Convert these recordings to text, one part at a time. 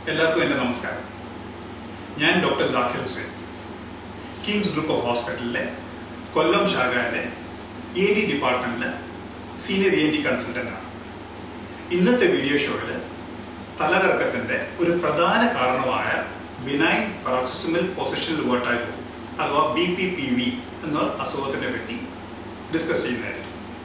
എല്ലാവർക്കും എൻ്റെ നമസ്കാരം ഞാൻ doctor Sakhir Hussain KIMS group of ഹോസ്പിറ്റലിലെ കൊല്ലം ശാഖയിലെ എ ഡി ഡിപ്പാർട്ട്മെന്റിലെ സീനിയർ എ ഡി കൺസൾട്ടന്റ് ആണ് ഇന്നത്തെ വീഡിയോ ഷോയിൽ തലകറക്കത്തിന്റെ ഒരു പ്രധാന കാരണമായ ബിനൈൻ പറോക്സിമൽ പൊസിഷണൽ വേർട്ടായിക്കോ അഥവാ ബി പി പി വി എന്ന അസുഖത്തിനെ പറ്റി ഡിസ്കസ് ചെയ്യുന്നതായിരിക്കും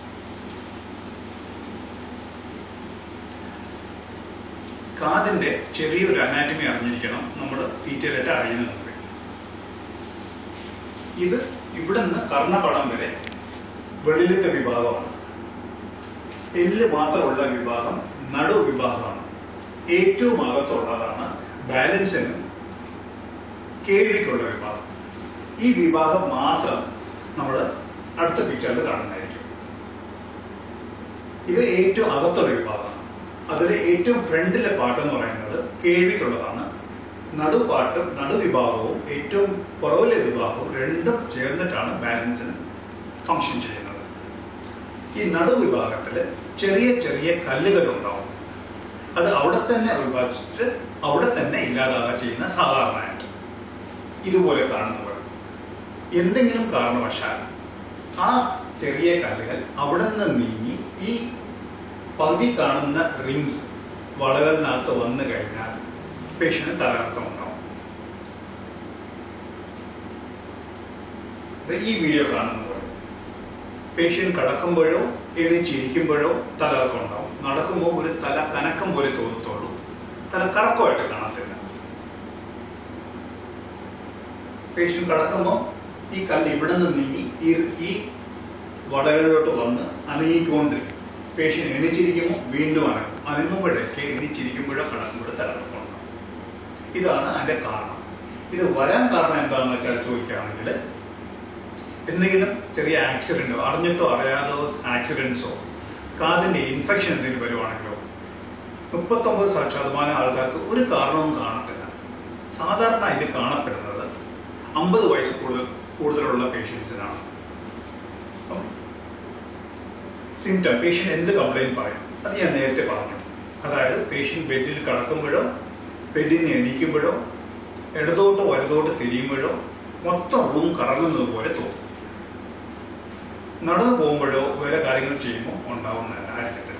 കാതിന്റെ ചെറിയൊരു അനാറ്റമി അറിഞ്ഞിരിക്കണം നമ്മൾ ഡീറ്റെയിൽ ആയിട്ട് അറിയുന്നത് ഇത് ഇവിടെ നിന്ന് കർണപടം വരെ വെളിയിലത്തെ വിഭാഗമാണ് എല്ല് മാത്രമുള്ള വിഭാഗം നടു വിഭാഗമാണ് ഏറ്റവും അകത്തുള്ളതാണ് ബാലൻസിനും കേൾവിക്കുള്ള വിഭാഗം ഈ വിഭാഗം മാത്രം നമ്മൾ അടുത്ത പിക്ചറിൽ കാണുന്നതായിരിക്കും ഇത് ഏറ്റവും അകത്തുള്ള വിഭാഗമാണ് അതിലെ ഏറ്റവും ഫ്രണ്ടിലെ പാട്ട് എന്ന് പറയുന്നത് കേൾവിക്കുള്ളതാണ് നടുപാട്ടും നടുവിഭാഗവും ഏറ്റവും പുറവിലെ വിഭാഗവും രണ്ടും ചേർന്നിട്ടാണ് ബാലൻസിന് ഫങ്ഷൻ ചെയ്യുന്നത് ഈ നടുവിഭാഗത്തിൽ ചെറിയ ചെറിയ കല്ലുകൾ ഉണ്ടാവും അത് അവിടെ തന്നെ ഉത്പാദിച്ചിട്ട് അവിടെ തന്നെ ഇല്ലാതാകുക ചെയ്യുന്ന സാധാരണയായിട്ട് ഇതുപോലെ കാണുന്നവർ എന്തെങ്കിലും കാരണവശാൽ ആ ചെറിയ കല്ലുകൾ അവിടെ നിന്ന് നീങ്ങി ഈ പകുതി കാണുന്ന റിങ്സ് വളകളിനകത്ത് വന്നു കഴിഞ്ഞാൽ പേഷ്യന് തലകറക്കം ഉണ്ടാവും ഈ വീഡിയോ കാണുന്ന പോലെ പേഷ്യൻ കിടക്കുമ്പോഴോ എണീച്ചിരിക്കുമ്പോഴോ തലകറക്കം ഉണ്ടാവും നടക്കുമ്പോൾ ഒരു തല കനക്കം പോലെ തോന്നത്തുള്ളൂ തല കറക്കമായിട്ട് കാണത്തില്ല പേഷ്യൻ കിടക്കുമ്പോൾ ഈ കല്ല് ഇവിടെ നിന്ന് നീങ്ങി ഈ വളകളിലോട്ട് വന്ന് അനങ്ങിക്കൊണ്ടിരിക്കും പേഷ്യൻ എണിച്ചിരിക്കുമ്പോൾ വീണ്ടും അനങ്ങും അനങ്ങുമ്പോഴേക്ക് എണിച്ചിരിക്കുമ്പോഴോ കിടക്കുമ്പോഴോ തലകറക്കം ഉണ്ടാവും ഇതാണ് അതിന്റെ കാരണം ഇത് വരാൻ കാരണം എന്താണെന്ന് വെച്ചാൽ ചോദിക്കുകയാണെങ്കിൽ എന്തെങ്കിലും ചെറിയ ആക്സിഡന്റോ അറിഞ്ഞിട്ടോ അറിയാതോ ആക്സിഡന്റ്സോ കാതിന്റെ ഇൻഫെക്ഷൻ എന്തെങ്കിലും വരുവാണെങ്കിലോ മുപ്പത്തൊമ്പത് ശതമാനം ആൾക്കാർക്ക് ഒരു കാരണവും കാണത്തില്ല സാധാരണ ഇത് കാണപ്പെടുന്നത് അമ്പത് വയസ്സ് കൂടുതൽ കൂടുതലുള്ള പേഷ്യൻസിനാണ് സിംറ്റം പേഷ്യന്റ് എന്ത് കംപ്ലൈന്റ് പറയും അത് ഞാൻ നേരത്തെ പറഞ്ഞു അതായത് പേഷ്യന്റ് ബെഡിൽ കിടക്കുമ്പോഴോ ബെഡിൽ നിന്ന് എണീക്കുമ്പോഴോ ഇടതോട്ടോ വലതോട്ടോ തിരിയുമ്പോഴോ മൊത്തം റൂം കറങ്ങുന്നത് പോലെ തോന്നും നടന്നു പോകുമ്പോഴോ വേറെ കാര്യങ്ങൾ ചെയ്യുമ്പോൾ ഉണ്ടാവുന്നതല്ല ആയിരിക്കത്തില്ല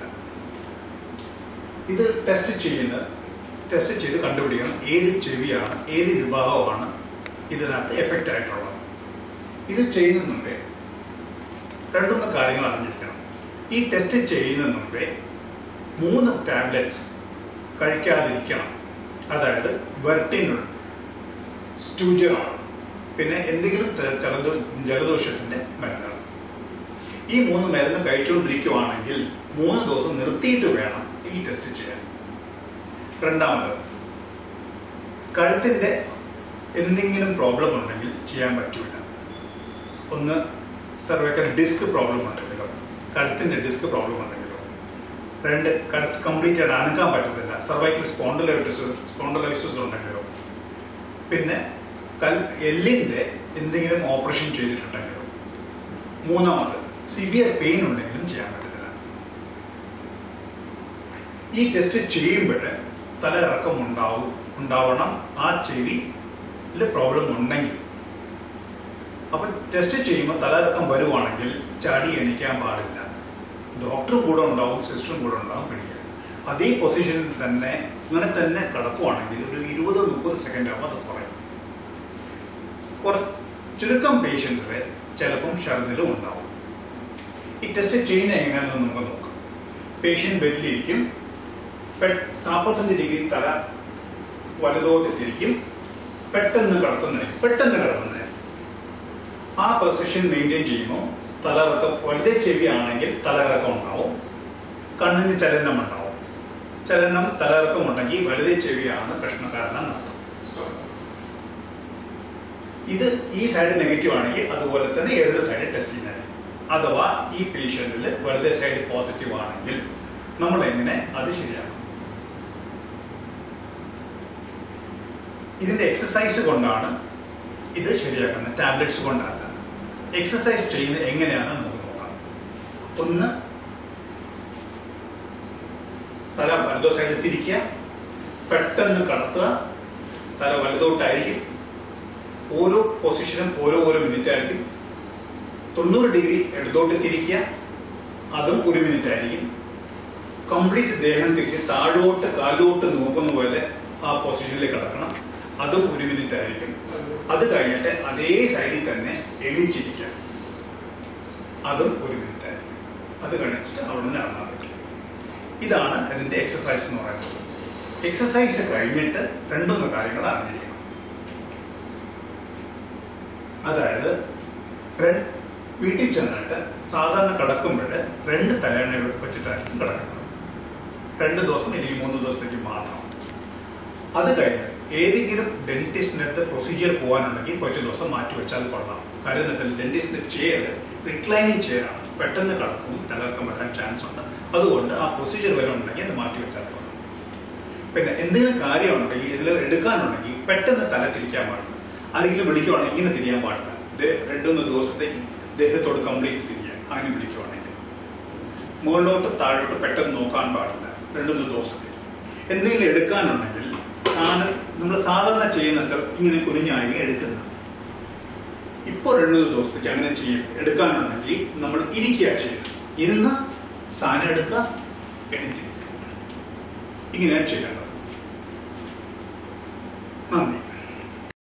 ഇത് ടെസ്റ്റ് ചെയ്യുന്ന ടെസ്റ്റ് ചെയ്ത് കണ്ടുപിടിക്കണം ഏത് ചെവിയാണ് ഏത് വിഭാഗമാണ് ഇതിനകത്ത് എഫക്റ്റ് ആയിട്ടുള്ളത് ഇത് ചെയ്യുന്നുണ്ടേ രണ്ടുമൂന്ന് കാര്യങ്ങൾ അറിഞ്ഞിരിക്കണം ഈ ടെസ്റ്റ് ചെയ്യുന്ന മുമ്പേ മൂന്ന് ടാബ്ലറ്റ്സ് കഴിക്കാതിരിക്കണം അതായത് വെർട്ടിനുൾ സ്റ്റൂജറോൾ പിന്നെ എന്തെങ്കിലും ജലദോ ജലദോഷത്തിന്റെ മരുന്നുകൾ ഈ മൂന്ന് മരുന്ന് കഴിച്ചുകൊണ്ടിരിക്കുവാണെങ്കിൽ മൂന്ന് ദിവസം നിർത്തിയിട്ട് വേണം ഈ ടെസ്റ്റ് ചെയ്യാൻ രണ്ടാമത് കഴുത്തിന്റെ എന്തെങ്കിലും പ്രോബ്ലം ഉണ്ടെങ്കിൽ ചെയ്യാൻ പറ്റൂല ഒന്ന് സർവൈക്കൽ ഡിസ്ക് പ്രോബ്ലം ഉണ്ടെങ്കിലോ കഴുത്തിന്റെ ഡിസ്ക് പ്രോബ്ലം ഉണ്ടെങ്കിലോ രണ്ട് കഴുത്ത് കംപ്ലീറ്റ് ആയിട്ട് അനക്കാൻ പറ്റത്തില്ല സർവൈക്കൽ സ്പോണ്ടലൈറ്റിസ് സ്പോണ്ടലൈസിസ് ഉണ്ടെങ്കിലോ പിന്നെ കൽ എല്ലിന്റെ എന്തെങ്കിലും ഓപ്പറേഷൻ ചെയ്തിട്ടുണ്ടെങ്കിലോ മൂന്നാമത് സിവിയർ പെയിൻ ഉണ്ടെങ്കിലും ചെയ്യാൻ പറ്റത്തില്ല ഈ ടെസ്റ്റ് ചെയ്യുമ്പോൾ തലയിറക്കം ഉണ്ടാവും ഉണ്ടാവണം ആ ചെവിയിൽ പ്രോബ്ലം ഉണ്ടെങ്കിൽ അപ്പൊ ടെസ്റ്റ് ചെയ്യുമ്പോൾ തലയിറക്കം വരുവാണെങ്കിൽ ചാടി എണിക്കാൻ പാടില്ല ഡോക്ടറും കൂടെ ഉണ്ടാവും സിസ്റ്ററും കൂടെ ഉണ്ടാവും പിടിക്കാൻ അതേ പൊസിഷനിൽ തന്നെ ഇങ്ങനെ തന്നെ കിടക്കുവാണെങ്കിൽ ഒരു ഇരുപത് മുപ്പത് സെക്കൻഡ് ആകുമ്പോൾ അത് കുറയും ചുരുക്കം പേഷ്യൻസിലെ ചിലപ്പം ഛർദിലും ഉണ്ടാവും ഈ ടെസ്റ്റ് ചെയ്യുന്ന എങ്ങനെയാണെന്ന് നമുക്ക് നോക്കാം പേഷ്യന്റ് ബെഡിലിരിക്കും നാൽപ്പത്തഞ്ച് ഡിഗ്രി തല വലതോട്ട് തിരിക്കും പെട്ടെന്ന് കിടത്തുന്നതിന് പെട്ടെന്ന് കിടത്തുന്നതിന് ആ പൊസിഷൻ മെയിൻറ്റെയിൻ ചെയ്യുമ്പോൾ തലകറക്കം വലുതെ ചെവി ആണെങ്കിൽ തലകറക്കം ഉണ്ടാവും കണ്ണിന് ചലനം ഉണ്ടാവും ചലനം തലകറക്കം ഉണ്ടെങ്കിൽ വലുതെ ചെവിയാണ് പ്രശ്നക്കാരനം നടത്തും ഇത് ഈ സൈഡ് നെഗറ്റീവ് ആണെങ്കിൽ അതുപോലെ തന്നെ ഇടത് സൈഡ് ടെസ്റ്റ് ചെയ്യുന്നത് അഥവാ ഈ പേഷ്യന്റിൽ വലതെ സൈഡ് പോസിറ്റീവ് ആണെങ്കിൽ നമ്മൾ എങ്ങനെ അത് ശരിയാക്കും ഇതിന്റെ എക്സസൈസ് കൊണ്ടാണ് ഇത് ശരിയാക്കുന്നത് ടാബ്ലറ്റ്സ് കൊണ്ടല്ല എക്സസൈസ് ചെയ്യുന്നത് എങ്ങനെയാണെന്ന് നമുക്ക് നോക്കാം ഒന്ന് തല വലതോ സൈഡിൽ തിരിക്കുക പെട്ടെന്ന് കടത്തുക തല വലതോട്ടായിരിക്കും ഓരോ പൊസിഷനും ഓരോ ഓരോ മിനിറ്റ് ആയിരിക്കും തൊണ്ണൂറ് ഡിഗ്രി ഇടതോട്ട് തിരിക്കുക അതും ഒരു മിനിറ്റ് ആയിരിക്കും കംപ്ലീറ്റ് ദേഹം തിരിച്ച് താഴോട്ട് കാലോട്ട് നോക്കുന്ന പോലെ ആ പൊസിഷനിലേക്ക് കിടക്കണം അതും ഒരു മിനിറ്റ് ആയിരിക്കും അത് കഴിഞ്ഞിട്ട് അതേ സൈഡിൽ തന്നെ എണീച്ചിരിക്കുക അതും ഒരു മിനിറ്റ് ആയിരിക്കും അത് കഴിഞ്ഞിട്ട് അവിടെ നിന്ന് ഇറങ്ങാൻ പറ്റും ഇതാണ് ഇതിന്റെ എക്സസൈസ് എന്ന് പറയുന്നത് എക്സസൈസ് കഴിഞ്ഞിട്ട് രണ്ടുമൂന്ന് കാര്യങ്ങൾ അറിഞ്ഞിരിക്കണം അതായത് റെ- വീട്ടിൽ ചെന്നിട്ട് സാധാരണ കിടക്കുമ്പോൾ രണ്ട് തലേണ വെച്ചിട്ടായിരിക്കും കിടക്കുന്നത് രണ്ട് ദിവസം അല്ലെങ്കിൽ മൂന്ന് ദിവസത്തേക്ക് മാത്രം അത് കഴിഞ്ഞ് ഏതെങ്കിലും ഡെന്റിസ്റ്റിന്റെ അടുത്ത് പ്രൊസീജിയർ പോകാനുണ്ടെങ്കിൽ കുറച്ച് ദിവസം മാറ്റി വെച്ചാൽ കൊള്ളാം കാര്യം എന്ന് വെച്ചാൽ ഡെന്റിസ്റ്റിന്റെ ചെയർ റിക്ലൈനിങ് ചെയർ ആണ് പെട്ടെന്ന് കിടക്കും തലർക്കം വരാൻ ചാൻസ് ഉണ്ട് അതുകൊണ്ട് ആ പ്രൊസീജിയർ വരെ ഉണ്ടെങ്കിൽ അത് മാറ്റി വെച്ചാൽ കൊള്ളാം പിന്നെ എന്തെങ്കിലും കാര്യമുണ്ടെങ്കിൽ ഇതിൽ എടുക്കാനുണ്ടെങ്കിൽ പെട്ടെന്ന് തല തിരിക്കാൻ പാടില്ല ആരെങ്കിലും വിളിക്കുവാണെങ്കിൽ ഇങ്ങനെ തിരിയാൻ പാടില്ല ദേ- രണ്ടുമൂന്ന് ദിവസത്തേക്ക് ദേഹത്തോട് കംപ്ലീറ്റ് തിരിയാൻ അങ്ങനെ വിളിക്കുവാണെങ്കിൽ മുകളിലോട്ട് താഴോട്ട് പെട്ടെന്ന് നോക്കാൻ പാടില്ല രണ്ടുമൂന്ന് ദിവസത്തേക്ക് എന്തെങ്കിലും എടുക്കാനുണ്ടെങ്കിൽ സാധനം നമ്മൾ സാധാരണ ചെയ്യുന്ന വെച്ചാൽ ഇങ്ങനെ കുനിഞ്ഞായി എടുക്കുന്നത് ഇപ്പോൾ രണ്ടു മൂന്ന് ദിവസത്തേക്ക് അങ്ങനെ ചെയ്യും എടുക്കാനുണ്ടെങ്കിൽ നമ്മൾ ഇരിക്കുക ചെയ്യും ഇരുന്ന് സാധനം എടുക്കുക എണിച്ചിരിക്കുക ഇങ്ങനെയാണ് ചെയ്യേണ്ടത് നന്ദി